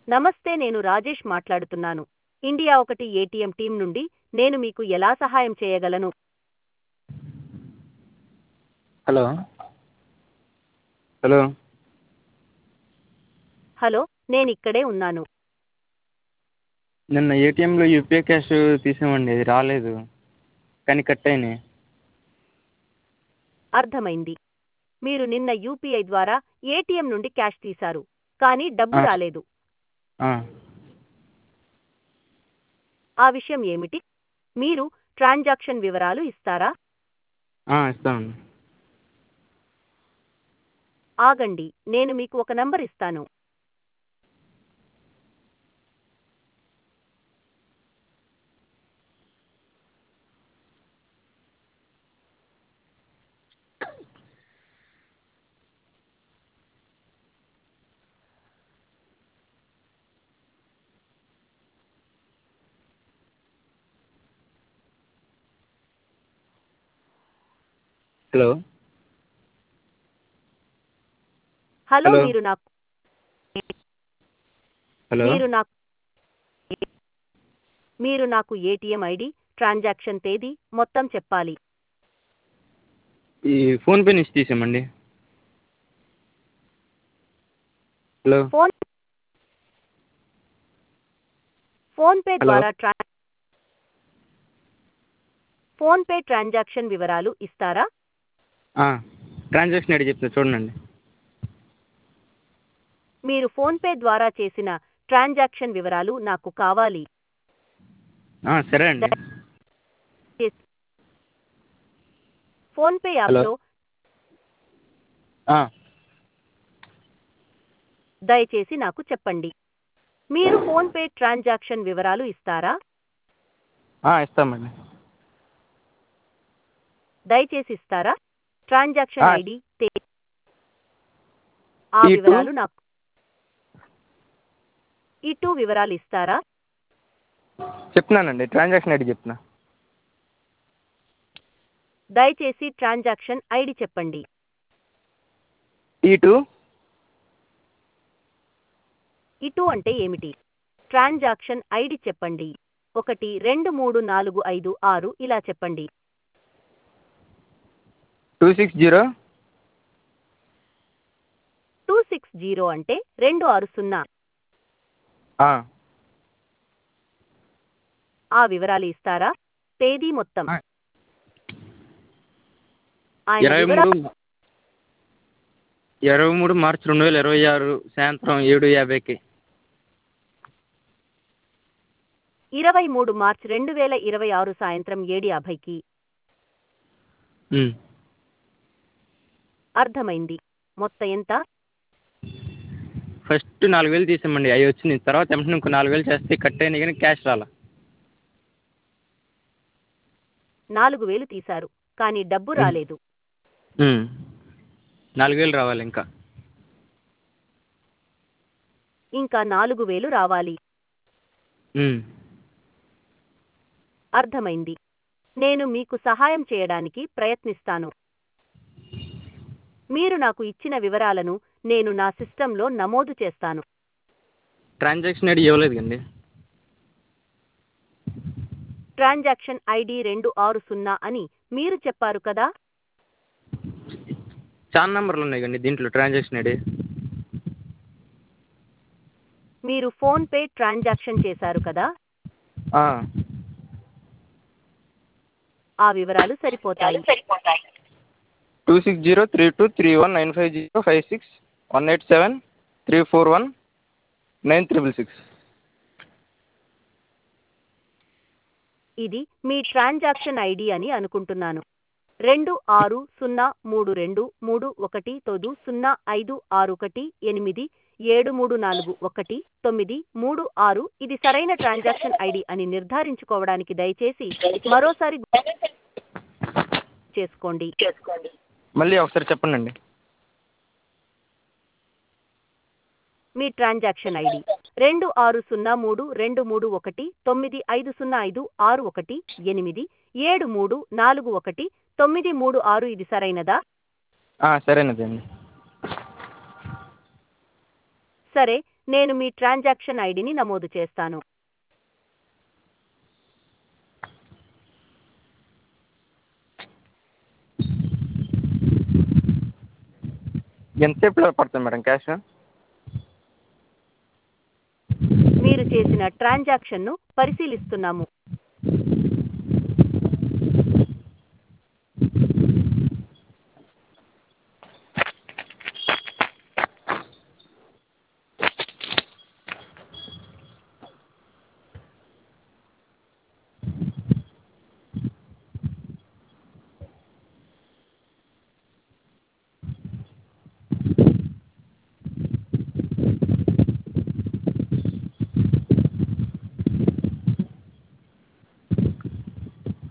నమస్తే నేను రాజేష్ మాట్లాడుతున్నాను ఇండియా ఒకటి ఏటీఎం టీం నుండి నేను మీకు ఎలా సహాయం చేయగలను హలో హలో హలో నేనిక్కడే ఉన్నాను నిన్న ఏటీఎంలో యూపీఐ క్యాష్ తీసామండి అది రాలేదు కానీ కట్ అయినాయి అర్థమైంది మీరు నిన్న యూపీఐ ద్వారా ఏటీఎం నుండి క్యాష్ తీశారు కానీ డబ్బు ఆ. రాలేదు ఆ, ఆ విషయం ఏమిటి మీరు ట్రాన్సాక్షన్ వివరాలు ఇస్తారా ఆ, ఇస్తామండి ఆగండి నేను మీకు ఒక నంబర్ ఇస్తాను హలో హలో హలో. మీరు నాకు హలో మీరు నాకు మీరు నాకు ఏటీఎం ఐడి ట్రాన్సాక్షన్ తేదీ మొత్తం చెప్పాలి ఈ ఫోన్పే నుంచి తీసామండి హలో ఫోన్ ఫోన్పే హలో. ద్వారా ట్రా ఫోన్పే ట్రాన్సాక్షన్ వివరాలు ఇస్తారా ఆ, ట్రాన్సాక్షన్ ఐడి చెప్తా చూడండి మీరు ఫోన్పే ద్వారా చేసిన ట్రాన్సాక్షన్ వివరాలు నాకు కావాలి ఆ, సరే అండి ఫోన్పే హలో. యాప్లో ఆ, దయచేసి నాకు చెప్పండి మీరు ఫోన్పే ట్రాన్సాక్షన్ వివరాలు ఇస్తారా ఆ, ఇస్తామండి దయచేసి ఇస్తారా ట్రాన్సాక్షన్ ఆ. ఐడి తే ఆ ఈ టూ- వివరాలు నాకు ఈ టూ వివరాలు ఇస్తారా చెప్తున్నానండి ట్రాన్సాక్షన్ ఐడి చెప్తున్నా దయచేసి ట్రాన్సాక్షన్ ఐడి చెప్పండి ఈ టూ ఇటు అంటే ఏమిటి ట్రాన్సాక్షన్ ఐడి చెప్పండి ఒకటి రెండు మూడు నాలుగు ఐదు ఆరు ఇలా చెప్పండి two six zero two six zero అంటే రెండు ఆరు సున్నా ఆ, ఆ వివరాలు ఇస్తారా తేదీ మొత్తం ఆ. ఆయన ఇరవై వివరాలు మూడు ఇరవై మూడు మార్చి రెండు వేల ఇరవై ఆరు సాయంత్రం ఏడు యాభైకి ఇరవై మూడు మార్చ్ రెండు వేల ఇరవై ఆరు సాయంత్రం ఏడు యాభైకి ఉమ్. అర్థమైంది మొత్తం ఎంత ఫస్ట్ నాలుగు వేలు తీసామండి అవి వచ్చినాయి తర్వాత వెంటనే ఇంకో నాలుగు వేలు చేస్తే కట్ అయినాయి కానీ క్యాష్ రాలా నాలుగు వేలు తీశారు కానీ డబ్బు ఉమ్. రాలేదు ఉమ్. నాలుగు వేలు రావాలి ఇంకా ఇంకా నాలుగు వేలు రావాలి ఉమ్. అర్థమైంది నేను మీకు సహాయం చేయడానికి ప్రయత్నిస్తాను మీరు నాకు ఇచ్చిన వివరాలను నేను నా సిస్టంలో నమోదు చేస్తాను ట్రాన్సాక్షన్ ఐడి ఇవ్వలేదు కండి ట్రాన్సాక్షన్ ఐడి రెండు ఆరు సున్నా అని మీరు చెప్పారు కదా చాలా నెంబర్లు ఉన్నాయి కండి దీంట్లో ట్రాన్సాక్షన్ ఐడి మీరు ఫోన్ పే ట్రాన్సాక్షన్ చేశారు కదా ఆ, ఆ వివరాలు సరిపోతాయి two six zero three two three one nine five zero five six one eight seven three four one nine triple six ఇది మీ ట్రాన్సాక్షన్ ఐడి అని అనుకుంటున్నాను రెండు ఆరు సున్నా మూడు రెండు మూడు ఒకటి తొదు సున్నా ఐదు ఆరు ఒకటి ఎనిమిది ఏడు మూడు నాలుగు ఒకటి తొమ్మిది మూడు ఆరు ఇది సరైన ట్రాన్సాక్షన్ ఐడి అని నిర్ధారించుకోవడానికి దయచేసి మరోసారి చేసుకోండి మళ్ళీ ఒకసారి చెప్పండి మీ ట్రాన్సాక్షన్ ఐడి రెండు ఆరు సున్నా మూడు రెండు మూడు ఒకటి తొమ్మిది ఐదు సున్నా ఐదు ఆరు ఒకటి ఎనిమిది ఏడు మూడు నాలుగు ఒకటి తొమ్మిది మూడు ఆరు ఇది సరైనదా సరేనదండి సరే నేను మీ ట్రాన్సాక్షన్ ఐడిని నమోదు చేస్తాను ఎంతసేపులో పడుతుంది మేడం క్యాష్ మీరు చేసిన ట్రాన్సాక్షన్ను పరిశీలిస్తున్నాము